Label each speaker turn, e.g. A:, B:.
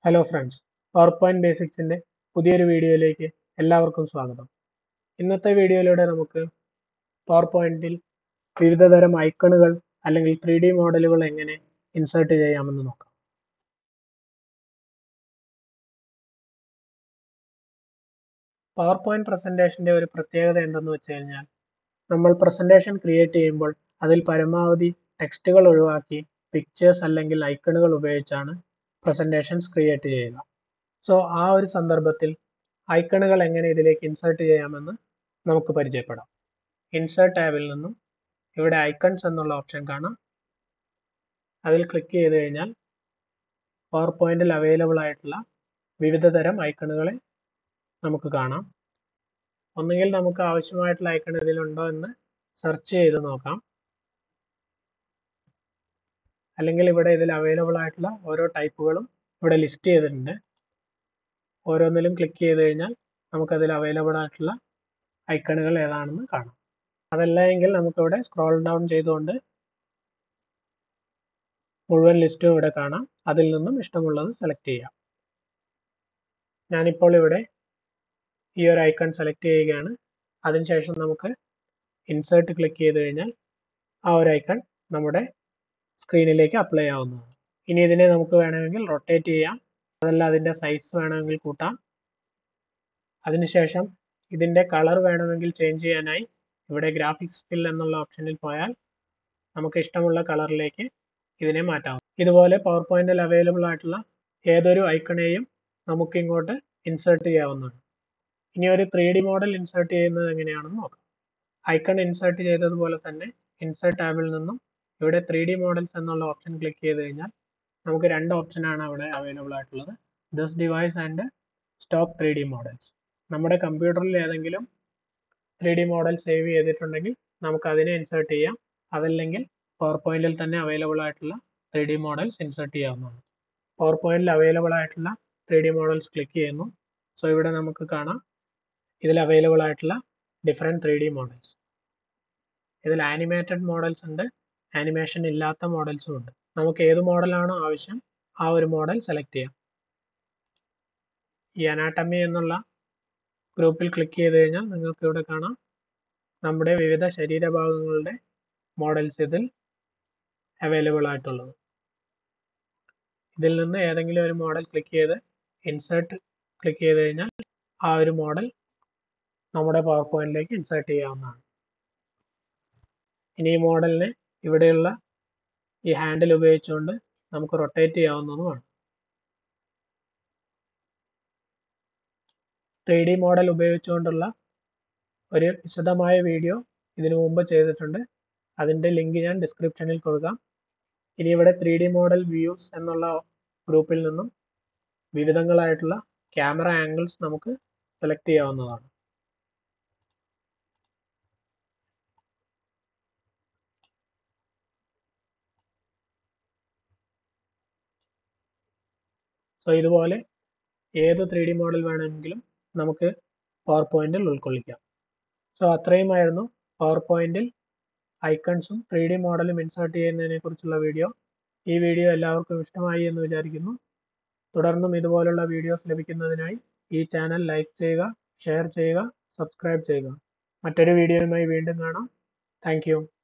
A: hello friends PowerPoint ബേസിക്സിന്റെ പുതിയൊരു വീഡിയോയിലേക്ക് എല്ലാവർക്കും സ്വാഗതം ഇന്നത്തെ വീഡിയോയിലൂടെ നമുക്ക് പവർ പോയിന്റിൽ വിവിധതരം ഐക്കണുകൾ അല്ലെങ്കിൽ ത്രീ ഡി മോഡലുകൾ എങ്ങനെ ഇൻസേർട്ട് ചെയ്യാമെന്ന് നോക്കാം പവർ പോയിന്റ് പ്രസന്റേഷന്റെ ഒരു പ്രത്യേകത എന്തെന്ന് വെച്ച് കഴിഞ്ഞാൽ നമ്മൾ പ്രസന്റേഷൻ ക്രിയേറ്റ് ചെയ്യുമ്പോൾ അതിൽ പരമാവധി ടെക്സ്റ്റുകൾ ഒഴിവാക്കി പിക്ചേഴ്സ് അല്ലെങ്കിൽ ഐക്കണുകൾ ഉപയോഗിച്ചാണ് പ്രസന്റേഷൻസ് ക്രിയേറ്റ് ചെയ്യുക സോ ആ ഒരു സന്ദർഭത്തിൽ ഐക്കണുകൾ എങ്ങനെ ഇതിലേക്ക് ഇൻസേർട്ട് ചെയ്യാമെന്ന് നമുക്ക് പരിചയപ്പെടാം ഇൻസേർട്ട് ടാബിൽ നിന്നും ഇവിടെ ഐക്കൺസ് എന്നുള്ള ഓപ്ഷൻ കാണാം അതിൽ ക്ലിക്ക് ചെയ്ത് കഴിഞ്ഞാൽ പവർ പോയിന്റിൽ അവൈലബിൾ ആയിട്ടുള്ള വിവിധ തരം ഐക്കണുകളെ നമുക്ക് കാണാം ഒന്നുകിൽ നമുക്ക് ആവശ്യമായിട്ടുള്ള ഐക്കൺ ഇതിലുണ്ടോ എന്ന് സെർച്ച് ചെയ്ത് നോക്കാം അല്ലെങ്കിൽ ഇവിടെ ഇതിൽ അവൈലബിൾ ആയിട്ടുള്ള ഓരോ ടൈപ്പുകളും ഇവിടെ ലിസ്റ്റ് ചെയ്തിട്ടുണ്ട് ഓരോന്നിലും ക്ലിക്ക് ചെയ്ത് കഴിഞ്ഞാൽ നമുക്കതിൽ അവൈലബിൾ ആയിട്ടുള്ള ഐക്കണുകൾ ഏതാണെന്ന് കാണാം അതല്ല എങ്കിൽ നമുക്കിവിടെ സ്ക്രോൾ ഡൗൺ ചെയ്തുകൊണ്ട് മുഴുവൻ ലിസ്റ്റും ഇവിടെ കാണാം അതിൽ നിന്നും ഇഷ്ടമുള്ളത് സെലക്ട് ചെയ്യാം ഞാനിപ്പോൾ ഇവിടെ ഈ ഒരു ഐക്കൺ സെലക്ട് ചെയ്യുകയാണ് അതിനുശേഷം നമുക്ക് ഇൻസേർട്ട് ക്ലിക്ക് ചെയ്ത് കഴിഞ്ഞാൽ ആ ഒരു ഐക്കൺ നമ്മുടെ സ്ക്രീനിലേക്ക് അപ്ലൈ ആവുന്നതാണ് ഇനി ഇതിനെ നമുക്ക് വേണമെങ്കിൽ റൊട്ടേറ്റ് ചെയ്യാം അതല്ല അതിൻ്റെ സൈസ് വേണമെങ്കിൽ കൂട്ടാം അതിനുശേഷം ഇതിൻ്റെ കളർ വേണമെങ്കിൽ ചേഞ്ച് ചെയ്യാനായി ഇവിടെ ഗ്രാഫിക്സ് ഫിൽ എന്നുള്ള ഓപ്ഷനിൽ പോയാൽ നമുക്ക് ഇഷ്ടമുള്ള കളറിലേക്ക് ഇതിനെ മാറ്റാം ഇതുപോലെ പവർ പോയിന്റിൽ അവൈലബിൾ ആയിട്ടുള്ള ഏതൊരു ഐക്കണേയും നമുക്ക് ഇങ്ങോട്ട് ഇൻസേർട്ട് ചെയ്യാവുന്നതാണ് ഇനി ഒരു ത്രീ ഡി മോഡൽ ഇൻസേർട്ട് ചെയ്യുന്നത് എങ്ങനെയാണെന്ന് നോക്കാം ഐക്കൺ ഇൻസേർട്ട് ചെയ്തതുപോലെ തന്നെ ഇൻസേർട്ട് ടാബിൽ നിന്നും ഇവിടെ ത്രീ ഡി മോഡൽസ് എന്നുള്ള ഓപ്ഷൻ ക്ലിക്ക് ചെയ്ത് കഴിഞ്ഞാൽ നമുക്ക് രണ്ട് ഓപ്ഷനാണ് അവിടെ അവൈലബിൾ ആയിട്ടുള്ളത് this device and stock three D models നമ്മുടെ കമ്പ്യൂട്ടറിൽ ഏതെങ്കിലും ത്രീ ഡി മോഡൽ സേവ് ചെയ്തിട്ടുണ്ടെങ്കിൽ നമുക്ക് അതിനെ ഇൻസേർട്ട് ചെയ്യാം അതല്ലെങ്കിൽ പവർ പോയിന്റിൽ തന്നെ അവൈലബിൾ ആയിട്ടുള്ള ത്രീ ഡി മോഡൽസ് ഇൻസേർട്ട് ചെയ്യാവുന്നതാണ് പവർ പോയിന്റിൽ അവൈലബിൾ ആയിട്ടുള്ള ത്രീ ഡി മോഡൽസ് ക്ലിക്ക് ചെയ്യുന്നു സോ ഇവിടെ നമുക്ക് കാണാം ഇതിൽ അവൈലബിൾ ആയിട്ടുള്ള ഡിഫറെൻറ്റ് ത്രീ ഡി മോഡൽസ് ഇതിൽ ആനിമേറ്റഡ് മോഡൽസ് ഉണ്ട് ആനിമേഷൻ ഇല്ലാത്ത മോഡൽസും ഉണ്ട് നമുക്ക് ഏത് മോഡലാണോ ആവശ്യം ആ ഒരു മോഡൽ സെലക്ട് ചെയ്യാം ഈ അനാട്ടമി എന്നുള്ള ഗ്രൂപ്പിൽ ക്ലിക്ക് ചെയ്ത് കഴിഞ്ഞാൽ നിങ്ങൾക്ക് ഇവിടെ കാണാം നമ്മുടെ വിവിധ ശരീരഭാഗങ്ങളുടെ മോഡൽസ് ഇതിൽ അവൈലബിൾ ആയിട്ടുള്ളത് ഇതിൽ നിന്ന് ഏതെങ്കിലും ഒരു മോഡൽ ക്ലിക്ക് ചെയ്ത് ഇൻസേർട്ട് ക്ലിക്ക് ചെയ്ത് കഴിഞ്ഞാൽ ആ ഒരു മോഡൽ നമ്മുടെ പവർ പോയിന്റിലേക്ക് ഇൻസേർട്ട് ചെയ്യാവുന്നതാണ് ഇനി ഈ മോഡലിനെ ഇവിടെയുള്ള ഈ ഹാൻഡിൽ ഉപയോഗിച്ചുകൊണ്ട് നമുക്ക് റൊട്ടേറ്റ് ചെയ്യാവുന്നതുമാണ് ത്രീ ഡി മോഡൽ ഉപയോഗിച്ചുകൊണ്ടുള്ള ഒരു വിശദമായ വീഡിയോ ഇതിനു മുമ്പ് ചെയ്തിട്ടുണ്ട് അതിൻ്റെ ലിങ്ക് ഞാൻ ഡിസ്ക്രിപ്ഷനിൽ കൊടുക്കാം ഇനി ഇവിടെ ത്രീ ഡി മോഡൽ വ്യൂസ് എന്നുള്ള ഗ്രൂപ്പിൽ നിന്നും വിവിധങ്ങളായിട്ടുള്ള ക്യാമറ ആംഗിൾസ് നമുക്ക് സെലക്ട് ചെയ്യാവുന്നതാണ് സോ ഇതുപോലെ ഏത് ത്രീ ഡി മോഡൽ വേണമെങ്കിലും നമുക്ക് പവർ പോയിന്റിൽ ഉൾക്കൊള്ളിക്കാം സോ അത്രയുമായിരുന്നു പവർ പോയിന്റിൽ ഐക്കൺസും ത്രീ ഡി മോഡലും ഇൻസേർട്ട് ചെയ്യുന്നതിനെ കുറിച്ചുള്ള വീഡിയോ ഈ വീഡിയോ എല്ലാവർക്കും ഇഷ്ടമായി എന്ന് വിചാരിക്കുന്നു തുടർന്നും ഇതുപോലുള്ള വീഡിയോസ് ലഭിക്കുന്നതിനായി ഈ ചാനൽ ലൈക്ക് ചെയ്യുക ഷെയർ ചെയ്യുക സബ്സ്ക്രൈബ് ചെയ്യുക മറ്റൊരു വീഡിയോയുമായി വീണ്ടും കാണാം താങ്ക്